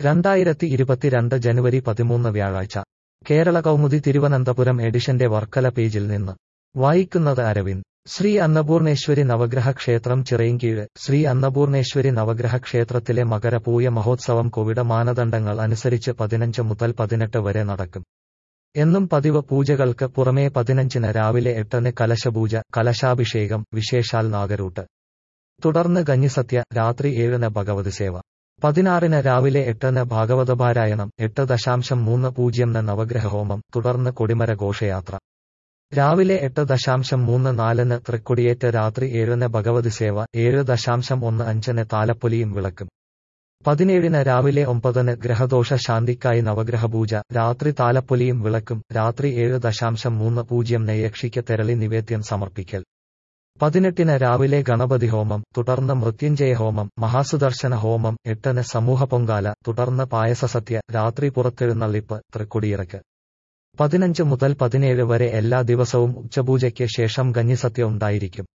രണ്ടായിരത്തി ഇരുപത്തിരണ്ട് ജനുവരി പതിമൂന്ന് വ്യാഴാഴ്ച കേരള കൗമുദി തിരുവനന്തപുരം എഡിഷന്റെ വർക്കല പേജിൽ നിന്ന് വായിക്കുന്നത് അരവിന്ദ് ശ്രീ അന്നപൂർണേശ്വരി നവഗ്രഹ ക്ഷേത്രം ചിറയിൻകീഴ് ശ്രീ അന്നപൂർണേശ്വരി നവഗ്രഹ ക്ഷേത്രത്തിലെ മകരപൂയ മഹോത്സവം കോവിഡ് മാനദണ്ഡങ്ങൾ അനുസരിച്ച് പതിനഞ്ച് മുതൽ പതിനെട്ട് വരെ നടക്കും എന്നും പതിവ് പൂജകൾക്ക് പുറമേ പതിനഞ്ചിന് രാവിലെ എട്ടിന് കലശപൂജ കലശാഭിഷേകം വിശേഷാൽ നാഗരൂട്ട് തുടർന്ന് കഞ്ഞിസത്യ രാത്രി ഏഴിന് ഭഗവതി സേവ പതിനാറിന് രാവിലെ എട്ടിന് ഭാഗവതപാരായണം എട്ട് ദശാംശം മൂന്ന് പൂജ്യംന് നവഗ്രഹഹോമം തുടർന്ന് കൊടിമര ഘോഷയാത്ര രാവിലെ എട്ട് ദശാംശം മൂന്ന് നാലിന് തൃക്കൊടിയേറ്റ് രാത്രി ഏഴിന് ഭഗവതി സേവ ഏഴ് ദശാംശം ഒന്ന് അഞ്ചിന് താലപ്പൊലിയും വിളക്കും പതിനേഴിന് രാവിലെ ഒമ്പതിന് ഗ്രഹദോഷ ശാന്തിക്കായി നവഗ്രഹപൂജ രാത്രി താലപ്പൊലിയും വിളക്കും രാത്രി ഏഴ് ദശാംശം മൂന്ന് പൂജ്യം യക്ഷിക്ക് തെരളി നിവേദ്യം സമർപ്പിക്കൽ പതിനെട്ടിന് രാവിലെ ഗണപതി ഹോമം തുടർന്ന് മൃത്യുഞ്ജയ ഹോമം മഹാസുദർശന ഹോമം എട്ടിന് സമൂഹ പൊങ്കാല തുടർന്ന് പായസസത്യ രാത്രി പുറത്തെഴുന്നള്ളിപ്പ് തൃക്കൊടിയിറക്ക് പതിനഞ്ച് മുതൽ പതിനേഴ് വരെ എല്ലാ ദിവസവും ഉച്ചപൂജയ്ക്ക് ശേഷം കഞ്ഞിസത്യ ഉണ്ടായിരിക്കും